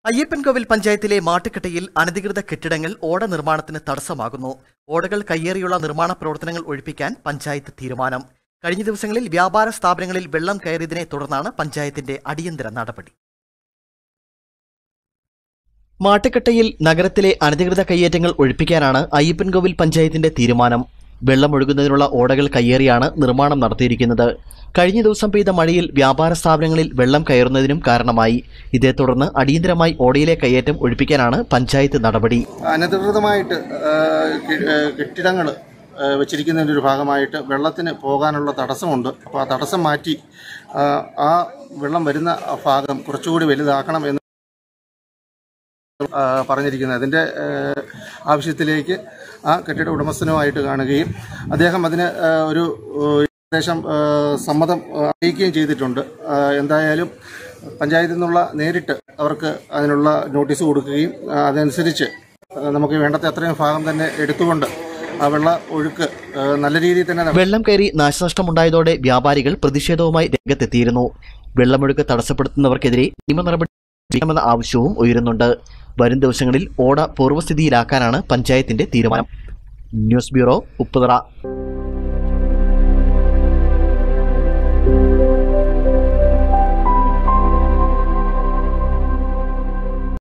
അയ്യപ്പൻകോവിൽ പഞ്ചായത്തിലെ മാട്ടുക്കട്ടയിൽ അനധികൃത കെട്ടിടങ്ങൾ ഓട നിർമ്മാണത്തിന് തടസ്സമാകുന്നു ഓടകൾ കയ്യേറിയുള്ള നിർമ്മാണ പ്രവർത്തനങ്ങൾ ഒഴിപ്പിക്കാൻ പഞ്ചായത്ത് തീരുമാനം കഴിഞ്ഞ ദിവസങ്ങളിൽ വ്യാപാര സ്ഥാപനങ്ങളിൽ വെള്ളം കയറിയതിനെ തുടർന്നാണ് പഞ്ചായത്തിന്റെ അടിയന്തര നടപടി മാട്ടുക്കട്ടയിൽ നഗരത്തിലെ അനധികൃത കയ്യേറ്റങ്ങൾ ഒഴിപ്പിക്കാനാണ് അയ്യപ്പൻകോവിൽ പഞ്ചായത്തിന്റെ തീരുമാനം വെള്ളമൊഴുകുന്നതിനുള്ള ഓടകൾ കയ്യേറിയാണ് നിർമ്മാണം നടത്തിയിരിക്കുന്നത് കഴിഞ്ഞ ദിവസം പെയ്ത മഴയിൽ വ്യാപാര സ്ഥാപനങ്ങളിൽ വെള്ളം കയറുന്നതിനും കാരണമായി ഇതേ തുടർന്ന് അടിയന്തരമായി ഓടയിലെ കയ്യേറ്റം ഒഴിപ്പിക്കാനാണ് പഞ്ചായത്ത് നടപടി അനധികൃതമായിട്ട് കെട്ടിടങ്ങൾ വെച്ചിരിക്കുന്നതിൻ്റെ ഒരു ഭാഗമായിട്ട് വെള്ളത്തിന് പോകാനുള്ള തടസ്സമുണ്ട് അപ്പോൾ ആ തടസ്സം മാറ്റി ആ, ആ വെള്ളം വരുന്ന ഭാഗം കുറച്ചുകൂടി വലുതാക്കണം എന്ന് ആ, പറഞ്ഞിരിക്കുന്നത് അതിൻ്റെ ആ, ആവശ്യത്തിലേക്ക് ആ കെട്ടിട ഉടമസ്ഥനുമായിട്ട് കാണുകയും അദ്ദേഹം അതിന് ആ, ഒരു ആ, ഏകദേശം ആ, സമ്മതം ആ, അറിയിക്കുകയും ചെയ്തിട്ടുണ്ട് ആ, എന്തായാലും പഞ്ചായത്തിൽ നിന്നുള്ള നേരിട്ട് അവർക്ക് അതിനുള്ള നോട്ടീസ് കൊടുക്കുകയും ആ, അതനുസരിച്ച് ആ, നമുക്ക് വേണ്ടത്തെ അത്രയും ഭാഗം തന്നെ എടുത്തുകൊണ്ട് ആ വെള്ള ഒഴുക്ക് ആ, നല്ല രീതിയിൽ തന്നെ നട- വെള്ളം കയറി നാശനഷ്ടമുണ്ടായതോടെ വ്യാപാരികൾ പ്രതിഷേധവുമായി രംഗത്തെത്തിയിരുന്നു വെള്ളമൊഴുക്ക് തടസ്സപ്പെടുത്തുന്നവർക്കെതിരെ നിയമ നടപടി സ്വീകരിക്കണമെന്ന ആവശ്യവും ഉയരുന്നുണ്ട് വരും ദിവസങ്ങളിൽ ഓട പൂർവ്വസ്ഥിതിയിലാക്കാനാണ് പഞ്ചായത്തിന്റെ തീരുമാനം ന്യൂസ് ബ്യൂറോ ഉപ്പുതറ